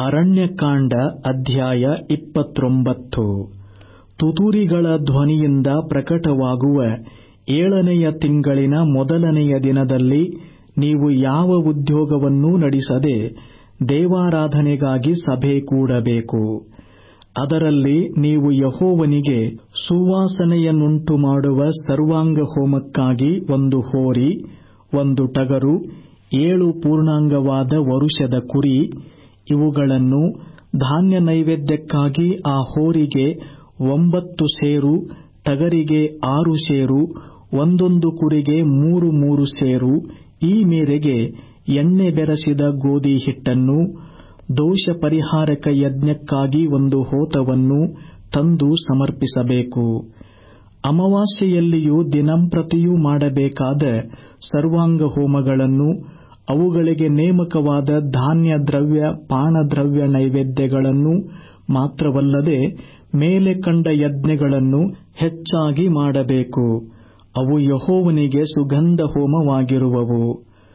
ಅರಣ್ಯಕಾಂಡ ಅಧ್ಯಾಯ ಇಪ್ಪತ್ತೊಂಬತ್ತು ತುತ್ತೂರಿಗಳ ಧ್ವನಿಯಿಂದ ಪ್ರಕಟವಾಗುವ ಏಳನೆಯ ತಿಂಗಳಿನ ಮೊದಲನೆಯ ದಿನದಲ್ಲಿ ನೀವು ಯಾವ ಉದ್ಯೋಗವನ್ನೂ ನಡೆಸದೆ ದೇವಾರಾಧನೆಗಾಗಿ ಸಭೆ ಕೂಡಬೇಕು ಅದರಲ್ಲಿ ನೀವು ಯೆಹೋವನಿಗೆ ಸುವಾಸನೆಯನ್ನುಂಟುಮಾಡುವ ಸರ್ವಾಂಗ ಹೋಮಕ್ಕಾಗಿ ಒಂದು ಹೋರಿ ಒಂದು ಟಗರು ಏಳು ಪೂರ್ಣಾಂಗವಾದ ವರುಷದ ಕುರಿ ಇವುಗಳನ್ನು ಧಾನ್ಯ ನೈವೇದ್ಯಕ್ಕಾಗಿ ಆ ಹೋರಿಗೆ ಒಂಬತ್ತು ಸೇರು ಟಗರಿಗೆ ಆರು ಸೇರು ಒಂದೊಂದು ಕುರಿಗೆ ಮೂರು ಮೂರು ಸೇರು ಈ ಮೇರೆಗೆ ಎಣ್ಣೆ ಬೆರಸಿದ ಗೋದಿ ಹಿಟ್ಟನ್ನು ದೋಷ ಪರಿಹಾರಕ ಯಜ್ಞಕ್ಕಾಗಿ ಒಂದು ಹೋತವನ್ನು ತಂದು ಸಮರ್ಪಿಸಬೇಕು ಅಮಾವಾಸ್ಯೆಯಲ್ಲಿಯೂ ದಿನಂಪ್ರತಿಯೂ ಮಾಡಬೇಕಾದ ಸರ್ವಾಂಗ ಹೋಮಗಳನ್ನು ಅವುಗಳಿಗೆ ನೇಮಕವಾದ ಧಾನ್ಯ ದ್ರವ್ಯ ಪಾನದ್ರವ್ಯ ನೈವೇದ್ಯಗಳನ್ನು ಮಾತ್ರವಲ್ಲದೆ ಮೇಲೆ ಕಂಡ ಯಜ್ಞಗಳನ್ನು ಹೆಚ್ಚಾಗಿ ಮಾಡಬೇಕು ಅವು ಯೆಹೋವನಿಗೆ ಸುಗಂಧ ಹೋಮವಾಗಿರುವವು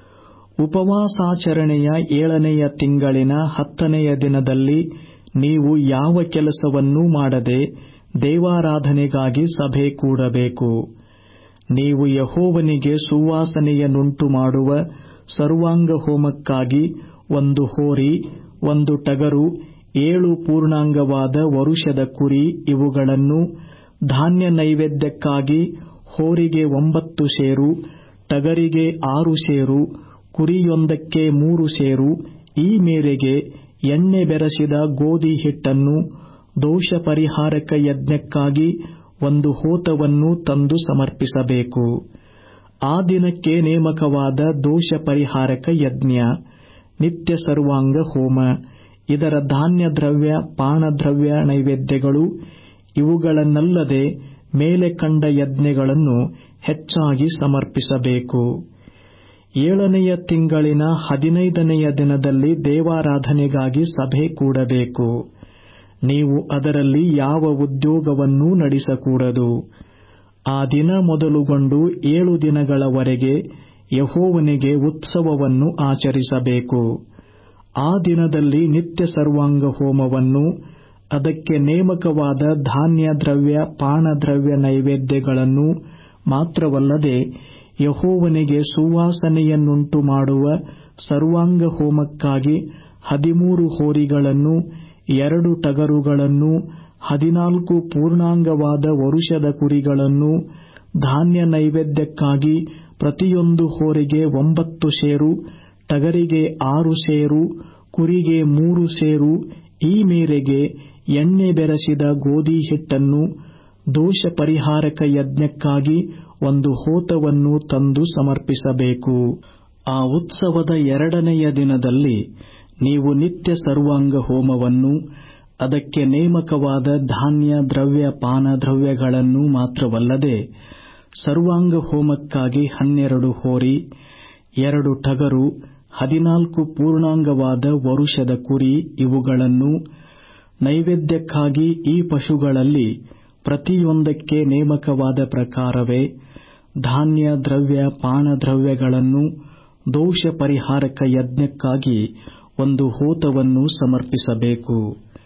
ಉಪವಾಸಾಚರಣೆಯ ಏಳನೆಯ ತಿಂಗಳಿನ ಹತ್ತನೆಯ ದಿನದಲ್ಲಿ ನೀವು ಯಾವ ಕೆಲಸವನ್ನೂ ಮಾಡದೆ ದೇವಾರಾಧನೆಗಾಗಿ ಸಭೆ ಕೂಡಬೇಕು ನೀವು ಯೆಹೋವನಿಗೆ ಸುವಾಸನೆಯನ್ನುಂಟು ಮಾಡುವ ಸರ್ವಾಂಗ ಹೋಮಕ್ಕಾಗಿ ಒಂದು ಹೋರಿ ಒಂದು ಟಗರು ಏಳು ಪೂರ್ಣಾಂಗವಾದ ವರುಷದ ಕುರಿ ಇವುಗಳನ್ನು ಧಾನ್ಯ ನೈವೇದ್ಯಕ್ಕಾಗಿ ಹೋರಿಗೆ ಒಂಬತ್ತು ಸೇರು ಟಗರಿಗೆ ಆರು ಸೇರು ಕುರಿಯೊಂದಕ್ಕೆ ಮೂರು ಸೇರು ಈ ಮೇರೆಗೆ ಎಣ್ಣೆ ಬೆರಸಿದ ಗೋದಿ ಹಿಟ್ಟನ್ನು ದೋಷ ಪರಿಹಾರಕ ಯಜ್ಞಕ್ಕಾಗಿ ಒಂದು ಹೋತವನ್ನು ತಂದು ಸಮರ್ಪಿಸಬೇಕು ಆ ದಿನಕ್ಕೆ ನೇಮಕವಾದ ದೋಷ ಪರಿಹಾರಕ ಯಜ್ಞ ನಿತ್ಯ ಸರ್ವಾಂಗ ಹೋಮ ಇದರ ಧಾನ್ಯ ದ್ರವ್ಯ ಪಾನದ್ರವ್ಯ ನೈವೇದ್ಯಗಳು ಇವುಗಳನ್ನಲ್ಲದೆ ಮೇಲೆ ಕಂಡ ಯಜ್ಞಗಳನ್ನು ಹೆಚ್ಚಾಗಿ ಸಮರ್ಪಿಸಬೇಕು ಏಳನೆಯ ತಿಂಗಳಿನ ಹದಿನೈದನೆಯ ದಿನದಲ್ಲಿ ದೇವಾರಾಧನೆಗಾಗಿ ಸಭೆ ಕೂಡಬೇಕು ನೀವು ಅದರಲ್ಲಿ ಯಾವ ಉದ್ಯೋಗವನ್ನೂ ನಡೆಸಕೂಡದು ಆ ದಿನ ಮೊದಲುಗೊಂಡು ಏಳು ದಿನಗಳವರೆಗೆ ಯೆಹೋವನಿಗೆ ಉತ್ಸವವನ್ನು ಆಚರಿಸಬೇಕು ಆ ದಿನದಲ್ಲಿ ನಿತ್ಯ ಸರ್ವಾಂಗ ಹೋಮವನ್ನು ಅದಕ್ಕೆ ನೇಮಕವಾದ ಧಾನ್ಯ ದ್ರವ್ಯ ಪಾನದ್ರವ್ಯ ನೈವೇದ್ಯಗಳನ್ನು ಮಾತ್ರವಲ್ಲದೆ ಯೆಹೋವನಿಗೆ ಸುವಾಸನೆಯನ್ನುಂಟು ಮಾಡುವ ಸರ್ವಾಂಗ ಹೋಮಕ್ಕಾಗಿ ಹದಿಮೂರು ಹೋರಿಗಳನ್ನು ಎರಡು ಟಗರುಗಳನ್ನು ಹದಿನಾಲ್ಕು ಪೂರ್ಣಾಂಗವಾದ ವರುಷದ ಕುರಿಗಳನ್ನು ಧಾನ್ಯ ನೈವೇದ್ಯಕ್ಕಾಗಿ ಪ್ರತಿಯೊಂದು ಹೋರಿಗೆ ಒಂಬತ್ತು ಸೇರು ಟಗರಿಗೆ ಆರು ಸೇರು ಕುರಿಗೆ ಮೂರು ಸೇರು ಈ ಮೇರೆಗೆ ಎಣ್ಣೆ ಬೆರಸಿದ ಗೋದಿ ಹಿಟ್ಟನ್ನು ದೋಷ ಪರಿಹಾರಕ ಯಜ್ಞಕ್ಕಾಗಿ ಒಂದು ಹೋತವನ್ನು ತಂದು ಸಮರ್ಪಿಸಬೇಕು ಆ ಉತ್ಸವದ ಎರಡನೆಯ ದಿನದಲ್ಲಿ ನೀವು ನಿತ್ಯ ಸರ್ವಾಂಗ ಹೋಮವನ್ನು ಅದಕ್ಕೆ ನೇಮಕವಾದ ಧಾನ್ಯ ದ್ರವ್ಯ ಪಾನದ್ರವ್ಯಗಳನ್ನು ಮಾತ್ರವಲ್ಲದೆ ಸರ್ವಾಂಗ ಹೋಮಕ್ಕಾಗಿ ಹನ್ನೆರಡು ಹೋರಿ ಎರಡು ಟಗರು ಹದಿನಾಲ್ಕು ಪೂರ್ಣಾಂಗವಾದ ವರುಷದ ಕುರಿ ಇವುಗಳನ್ನು ನೈವೇದ್ಯಕ್ಕಾಗಿ ಈ ಪಶುಗಳಲ್ಲಿ ಪ್ರತಿಯೊಂದಕ್ಕೆ ನೇಮಕವಾದ ಪ್ರಕಾರವೇ ಧಾನ್ಯ ದ್ರವ್ಯ ಪಾನದ್ರವ್ಯಗಳನ್ನು ದೋಷ ಪರಿಹಾರಕ ಯಜ್ಞಕ್ಕಾಗಿ ಒಂದು ಹೋತವನ್ನು ಸಮರ್ಪಿಸಬೇಕು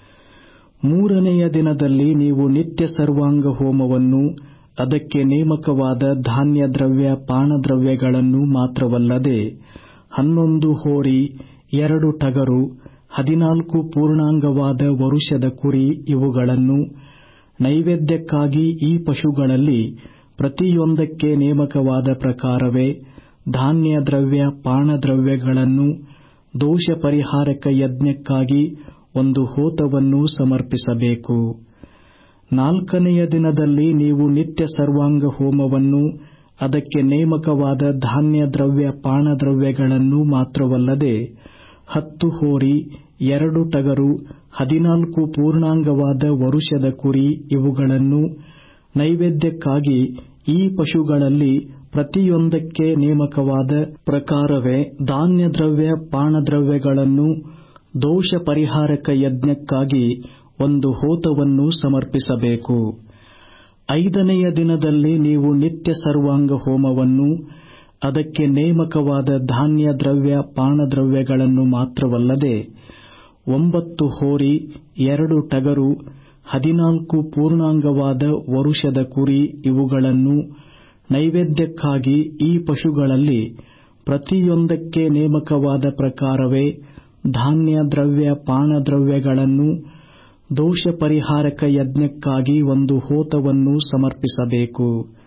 ಮೂರನೆಯ ದಿನದಲ್ಲಿ ನೀವು ನಿತ್ಯ ಸರ್ವಾಂಗ ಹೋಮವನ್ನು ಅದಕ್ಕೆ ನೇಮಕವಾದ ಧಾನ್ಯ ದ್ರವ್ಯ ಪಾನದ್ರವ್ಯಗಳನ್ನು ಮಾತ್ರವಲ್ಲದೆ ಹನ್ನೊಂದು ಹೋರಿ ಎರಡು ಟಗರು ಹದಿನಾಲ್ಕು ಪೂರ್ಣಾಂಗವಾದ ವರುಷದ ಕುರಿ ಇವುಗಳನ್ನು ನೈವೇದ್ಯಕ್ಕಾಗಿ ಈ ಪಶುಗಳಲ್ಲಿ ಪ್ರತಿಯೊಂದಕ್ಕೆ ನೇಮಕವಾದ ಪ್ರಕಾರವೇ ಧಾನ್ಯ ದ್ರವ್ಯ ಪಾನದ್ರವ್ಯಗಳನ್ನು ದೋಷ ಪರಿಹಾರಕ ಯಜ್ಞಕ್ಕಾಗಿ ಒಂದು ಹೋತವನ್ನು ಸಮರ್ಪಿಸಬೇಕು ನಾಲ್ಕನೆಯ ದಿನದಲ್ಲಿ ನೀವು ನಿತ್ಯ ಸರ್ವಾಂಗ ಹೋಮವನ್ನು ಅದಕ್ಕೆ ನೇಮಕವಾದ ಧಾನ್ಯ ದ್ರವ್ಯ ಪಾನದ್ರವ್ಯಗಳನ್ನು ಮಾತ್ರವಲ್ಲದೆ ಹತ್ತು ಹೋರಿ ಎರಡು ಟಗರು ಹದಿನಾಲ್ಕು ಪೂರ್ಣಾಂಗವಾದ ವರುಷದ ಕುರಿ ಇವುಗಳನ್ನು ನೈವೇದ್ಯಕ್ಕಾಗಿ ಈ ಪಶುಗಳಲ್ಲಿ ಪ್ರತಿಯೊಂದಕ್ಕೆ ನೇಮಕವಾದ ಪ್ರಕಾರವೇ ಧಾನ್ಯ ದ್ರವ್ಯ ಪಾನದ್ರವ್ಯಗಳನ್ನು ದೋಷ ಪರಿಹಾರಕ ಯಜ್ಞಕ್ಕಾಗಿ ಒಂದು ಹೋತವನ್ನು ಸಮರ್ಪಿಸಬೇಕು ಐದನೆಯ ದಿನದಲ್ಲಿ ನೀವು ನಿತ್ಯ ಸರ್ವಾಂಗ ಹೋಮವನ್ನು ಅದಕ್ಕೆ ನೇಮಕವಾದ ಧಾನ್ಯ ದ್ರವ್ಯ ಪಾನದ್ರವ್ಯಗಳನ್ನು ಮಾತ್ರವಲ್ಲದೆ ಒಂಬತ್ತು ಹೋರಿ ಎರಡು ಟಗರು ಹದಿನಾಲ್ಕು ಪೂರ್ಣಾಂಗವಾದ ವರುಷದ ಕುರಿ ಇವುಗಳನ್ನು ನೈವೇದ್ಯಕ್ಕಾಗಿ ಈ ಪಶುಗಳಲ್ಲಿ ಪ್ರತಿಯೊಂದಕ್ಕೆ ನೇಮಕವಾದ ಪ್ರಕಾರವೇ ಧಾನ್ಯ ದ್ರವ್ಯ ಪಾನದ್ರವ್ಯಗಳನ್ನು ದೋಷ ಪರಿಹಾರಕ ಯಜ್ಞಕ್ಕಾಗಿ ಒಂದು ಹೋತವನ್ನು ಸಮರ್ಪಿಸಬೇಕು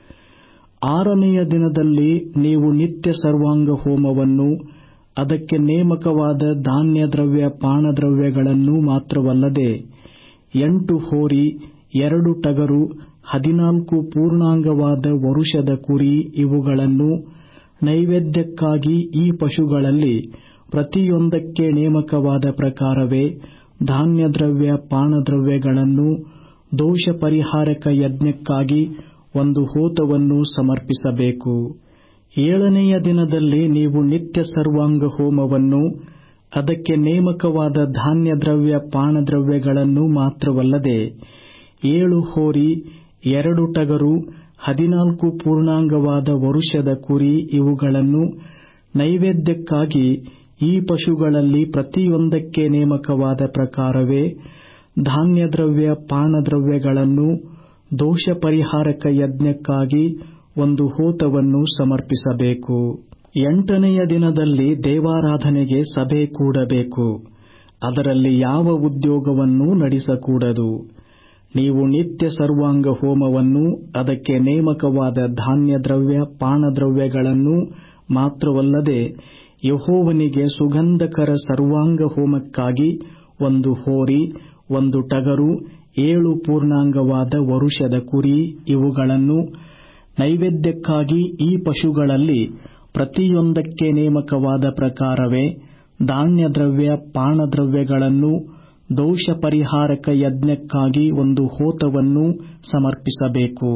ಆರನೆಯ ದಿನದಲ್ಲಿ ನೀವು ನಿತ್ಯ ಸರ್ವಾಂಗ ಹೋಮವನ್ನು ಅದಕ್ಕೆ ನೇಮಕವಾದ ಧಾನ್ಯ ದ್ರವ್ಯ ಪಾನದ್ರವ್ಯಗಳನ್ನು ಮಾತ್ರವಲ್ಲದೆ ಎಂಟು ಹೋರಿ ಎರಡು ಟಗರು ಹದಿನಾಲ್ಕು ಪೂರ್ಣಾಂಗವಾದ ವರುಷದ ಕುರಿ ಇವುಗಳನ್ನು ನೈವೇದ್ಯಕ್ಕಾಗಿ ಈ ಪಶುಗಳಲ್ಲಿ ಪ್ರತಿಯೊಂದಕ್ಕೆ ನೇಮಕವಾದ ಪ್ರಕಾರವೇ ಧಾನ್ಯ ದ್ರವ್ಯ ಪಾನದ್ರವ್ಯಗಳನ್ನು ದೋಷ ಪರಿಹಾರಕ ಯಜ್ಞಕ್ಕಾಗಿ ಒಂದು ಹೋತವನ್ನು ಸಮರ್ಪಿಸಬೇಕು ಏಳನೆಯ ದಿನದಲ್ಲಿ ನೀವು ನಿತ್ಯ ಸರ್ವಾಂಗ ಹೋಮವನ್ನು ಅದಕ್ಕೆ ನೇಮಕವಾದ ಧಾನ್ಯ ದ್ರವ್ಯ ಪಾನದ್ರವ್ಯಗಳನ್ನು ಮಾತ್ರವಲ್ಲದೆ ಏಳು ಹೋರಿ ಎರಡು ಟಗರು ಹದಿನಾಲ್ಕು ಪೂರ್ಣಾಂಗವಾದ ವರುಷದ ಕುರಿ ಇವುಗಳನ್ನು ನೈವೇದ್ಯಕ್ಕಾಗಿ ಈ ಪಶುಗಳಲ್ಲಿ ಪ್ರತಿಯೊಂದಕ್ಕೆ ನೇಮಕವಾದ ಪ್ರಕಾರವೇ ಧಾನ್ಯ ದ್ರವ್ಯ ಪಾನದ್ರವ್ಯಗಳನ್ನು ದೋಷ ಪರಿಹಾರಕ ಯಜ್ಞಕ್ಕಾಗಿ ಒಂದು ಹೋತವನ್ನು ಸಮರ್ಪಿಸಬೇಕು ಎಂಟನೆಯ ದಿನದಲ್ಲಿ ದೇವಾರಾಧನೆಗೆ ಸಭೆ ಕೂಡಬೇಕು ಅದರಲ್ಲಿ ಯಾವ ಉದ್ಯೋಗವನ್ನೂ ನಡೆಸಕೂಡದು ನೀವು ನಿತ್ಯ ಸರ್ವಾಂಗ ಹೋಮವನ್ನು ಅದಕ್ಕೆ ನೇಮಕವಾದ ಧಾನ್ಯ ದ್ರವ್ಯ ಪಾನದ್ರವ್ಯಗಳನ್ನು ಮಾತ್ರವಲ್ಲದೆ ಯಹೋವನಿಗೆ ಸುಗಂಧಕರ ಸರ್ವಾಂಗ ಹೋಮಕ್ಕಾಗಿ ಒಂದು ಹೋರಿ ಒಂದು ಟಗರು ಏಳು ಪೂರ್ಣಾಂಗವಾದ ವರುಷದ ಕುರಿ ಇವುಗಳನ್ನು ನೈವೇದ್ಯಕ್ಕಾಗಿ ಈ ಪಶುಗಳಲ್ಲಿ ಪ್ರತಿಯೊಂದಕ್ಕೆ ನೇಮಕವಾದ ಪ್ರಕಾರವೇ ಧಾನ್ಯ ದ್ರವ್ಯ ಪಾನದ್ರವ್ಯಗಳನ್ನು ದೋಷ ಪರಿಹಾರಕ ಯಜ್ಞಕ್ಕಾಗಿ ಒಂದು ಹೋತವನ್ನು ಸಮರ್ಪಿಸಬೇಕು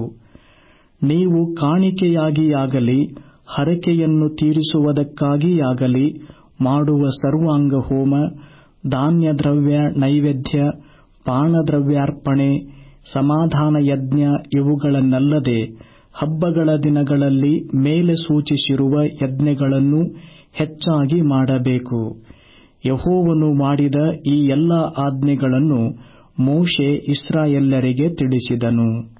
ನೀವು ಕಾಣಿಕೆಯಾಗಿಯಾಗಲಿ ಹರಕೆಯನ್ನು ತೀರಿಸುವುದಕ್ಕಾಗಿಯಾಗಲಿ ಮಾಡುವ ಸರ್ವಾಂಗ ಹೋಮ ಧಾನ್ಯ ದ್ರವ್ಯ ನೈವೇದ್ಯ ಪಾನದ್ರವ್ಯಾರ್ಪಣೆ ಸಮಾಧಾನ ಯಜ್ಞ ಇವುಗಳನ್ನಲ್ಲದೆ ಹಬ್ಬಗಳ ದಿನಗಳಲ್ಲಿ ಮೇಲೆ ಸೂಚಿಸಿರುವ ಯಜ್ಞಗಳನ್ನು ಹೆಚ್ಚಾಗಿ ಮಾಡಬೇಕು ಯಹೋವನು ಮಾಡಿದ ಈ ಎಲ್ಲಾ ಆಜ್ಞೆಗಳನ್ನು ಮೋಶೆ ಇಸ್ರಾಯೇಲ್ಯರಿಗೆ ತಿಳಿಸಿದನು